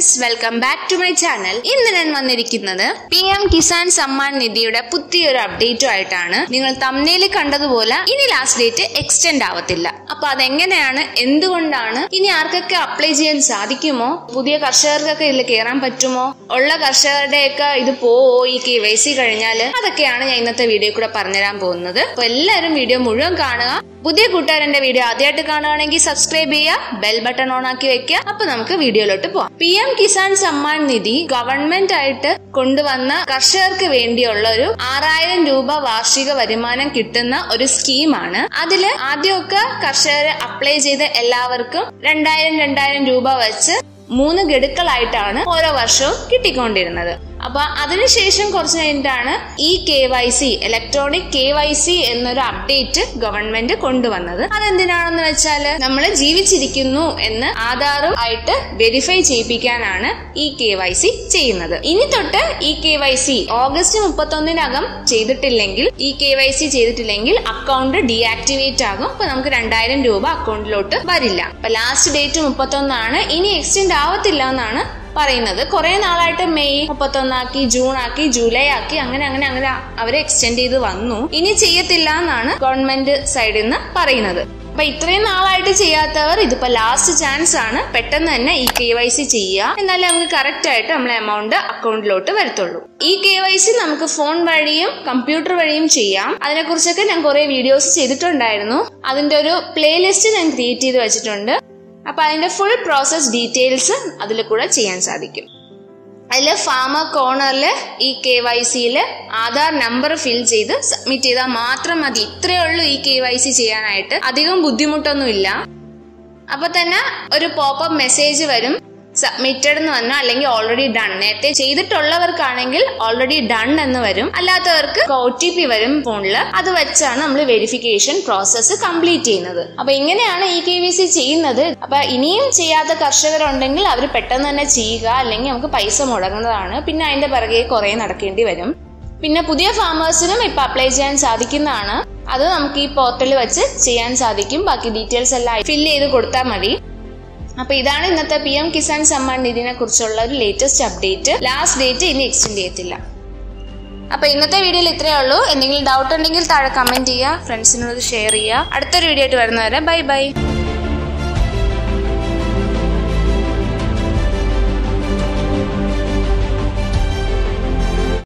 friends welcome back to my channel ഇന്ന് ഞാൻ വന്നിരിക്കുന്നത് പി എം കിസാൻ സമ്മാൻ നിധിയുടെ പുതിയൊരു അപ്ഡേറ്റും ആയിട്ടാണ് നിങ്ങൾ തമ്മിൽ കണ്ടതുപോലെ ഇനി ലാസ്റ്റ് ഡേറ്റ് എക്സ്റ്റെൻഡ് ആവത്തില്ല അപ്പൊ അതെങ്ങനെയാണ് എന്തുകൊണ്ടാണ് ഇനി ആർക്കൊക്കെ അപ്ലൈ ചെയ്യാൻ സാധിക്കുമോ പുതിയ കർഷകർക്കൊക്കെ ഇതിൽ കയറാൻ പറ്റുമോ ഉള്ള കർഷകരുടെയൊക്കെ ഇത് പോവോ ഈ കെ വൈ സി കഴിഞ്ഞാല് അതൊക്കെയാണ് ഞാൻ ഇന്നത്തെ വീഡിയോ കൂടെ പറഞ്ഞുതരാൻ പോകുന്നത് അപ്പൊ എല്ലാവരും വീഡിയോ മുഴുവൻ കാണുക പുതിയ കൂട്ടുകാരന്റെ വീഡിയോ ആദ്യമായിട്ട് കാണുകയാണെങ്കിൽ സബ്സ്ക്രൈബ് ചെയ്യുക ബെൽ ബട്ടൺ ഓൺ ആക്കി വെക്കുക അപ്പൊ നമുക്ക് വീഡിയോയിലോട്ട് പോവാം P M Kisan Samman Nidhi government ആയിട്ട് കൊണ്ടുവന്ന കർഷകർക്ക് വേണ്ടിയുള്ള ഒരു ആറായിരം രൂപ വാർഷിക വരുമാനം കിട്ടുന്ന ഒരു സ്കീമാണ് അതില് ആദ്യമൊക്കെ കർഷകർ അപ്ലൈ ചെയ്ത എല്ലാവർക്കും രണ്ടായിരം രണ്ടായിരം രൂപ വെച്ച് മൂന്ന് ഗഡുക്കളായിട്ടാണ് ഓരോ വർഷവും കിട്ടിക്കൊണ്ടിരുന്നത് അപ്പൊ അതിനുശേഷം കുറച്ച് കഴിഞ്ഞിട്ടാണ് ഈ K Y C electronic K Y C എന്നൊരു അപ്ഡേറ്റ് ഗവൺമെന്റ് കൊണ്ടുവന്നത് അതെന്തിനാണെന്ന് വെച്ചാൽ നമ്മൾ ജീവിച്ചിരിക്കുന്നു എന്ന് ആധാറും ആയിട്ട് വെരിഫൈ ചെയ്യിപ്പിക്കാനാണ് ഈ കെ വൈ സി ചെയ്യുന്നത് ഇനി തൊട്ട് ഈ കെ വൈ സി ഓഗസ്റ്റ് മുപ്പത്തൊന്നിനകം ചെയ്തിട്ടില്ലെങ്കിൽ ഈ കെ വൈ സി ചെയ്തിട്ടില്ലെങ്കിൽ അക്കൗണ്ട് ഡീആക്ടിവേറ്റ് ആകും അപ്പൊ നമുക്ക് രണ്ടായിരം രൂപ അക്കൗണ്ടിലോട്ട് വരില്ല അപ്പൊ ലാസ്റ്റ് ഡേറ്റ് മുപ്പത്തൊന്നാണ് ഇനി എക്സ്റ്റെൻഡ് ആവത്തില്ല എന്നാണ് പറയുന്നത് കുറെ നാളായിട്ട് മെയ് മുപ്പത്തൊന്നാക്കി ജൂൺ ആക്കി ജൂലൈ ആക്കി അങ്ങനെ അങ്ങനെ അങ്ങനെ അവരെ എക്സ്റ്റെൻഡ് ചെയ്ത് വന്നു ഇനി ചെയ്യത്തില്ല എന്നാണ് ഗവൺമെന്റ് സൈഡിൽ നിന്ന് പറയുന്നത് അപ്പൊ ഇത്രയും നാളായിട്ട് ചെയ്യാത്തവർ ഇതിപ്പോ ലാസ്റ്റ് ചാൻസ് ആണ് പെട്ടെന്ന് തന്നെ ഈ കെ വൈ സി ചെയ്യുക എന്നാലേ നമുക്ക് കറക്റ്റ് ആയിട്ട് നമ്മളെ എമൗണ്ട് അക്കൗണ്ടിലോട്ട് വരത്തുള്ളൂ ഈ കെ വൈ സി നമുക്ക് ഫോൺ വഴിയും കമ്പ്യൂട്ടർ വഴിയും ചെയ്യാം അതിനെക്കുറിച്ചൊക്കെ ഞാൻ കുറെ വീഡിയോസ് ചെയ്തിട്ടുണ്ടായിരുന്നു അതിന്റെ ഒരു പ്ലേലിസ്റ്റ് ഞാൻ ക്രിയേറ്റ് ചെയ്ത് വെച്ചിട്ടുണ്ട് അപ്പൊ അതിന്റെ ഫുൾ പ്രോസസ് ഡീറ്റെയിൽസ് അതിൽ കൂടെ ചെയ്യാൻ സാധിക്കും അതിൽ ഫാമർ കോർണറിൽ ഈ കെ വൈ സിയിൽ ആധാർ നമ്പർ ഫിൽ ചെയ്ത് സബ്മിറ്റ് ചെയ്താൽ മാത്രം മതി ഇത്രയേ ഉള്ളൂ ഈ കെ വൈ സി ചെയ്യാനായിട്ട് അധികം ബുദ്ധിമുട്ടൊന്നുമില്ല അപ്പൊ തന്നെ ഒരു പോപ്പപ്പ് മെസ്സേജ് വരും സബ്മിറ്റഡ് എന്ന് വന്നോ അല്ലെങ്കിൽ ഓൾറെഡി ഡൺ നേരത്തെ ചെയ്തിട്ടുള്ളവർക്കാണെങ്കിൽ ഓൾറെഡി ഡൺ എന്ന് വരും അല്ലാത്തവർക്ക് ഒ ടി പി വരും ഫോണിൽ അത് വെച്ചാണ് നമ്മൾ വെരിഫിക്കേഷൻ പ്രോസസ്സ് കംപ്ലീറ്റ് ചെയ്യുന്നത് അപ്പൊ ഇങ്ങനെയാണ് ഈ കെ വി സി ചെയ്യുന്നത് അപ്പൊ ഇനിയും ചെയ്യാത്ത കർഷകരുണ്ടെങ്കിൽ അവർ പെട്ടെന്ന് തന്നെ ചെയ്യുക അല്ലെങ്കിൽ നമുക്ക് പൈസ മുടങ്ങുന്നതാണ് പിന്നെ അതിന്റെ പിറകെ കുറെ നടക്കേണ്ടി വരും പിന്നെ പുതിയ ഫാമേഴ്സിനും ഇപ്പൊ അപ്ലൈ ചെയ്യാൻ സാധിക്കുന്നതാണ് അത് നമുക്ക് ഈ പോർട്ടലിൽ വെച്ച് ചെയ്യാൻ സാധിക്കും ബാക്കി ഡീറ്റെയിൽസ് എല്ലാം ഫില്ല് ചെയ്ത് കൊടുത്താൽ മതി അപ്പൊ ഇതാണ് ഇന്നത്തെ പി എം കിസാൻ സമ്മാൻ നിധിനെ കുറിച്ചുള്ള ഒരു ലേറ്റസ്റ്റ് അപ്ഡേറ്റ് ലാസ്റ്റ് ഡേറ്റ് ഇനി എക്സ്റ്റെൻഡ് ചെയ്യത്തില്ല അപ്പൊ ഇന്നത്തെ വീഡിയോയിൽ ഇത്രയേ ഉള്ളൂ എന്തെങ്കിലും ഡൗട്ട് ഉണ്ടെങ്കിൽ താഴെ കമന്റ് ചെയ്യുക ഫ്രണ്ട്സിനോട് ഷെയർ ചെയ്യുക അടുത്തൊരു വീഡിയോ ആയിട്ട് വരുന്നവരെ ബൈ ബൈ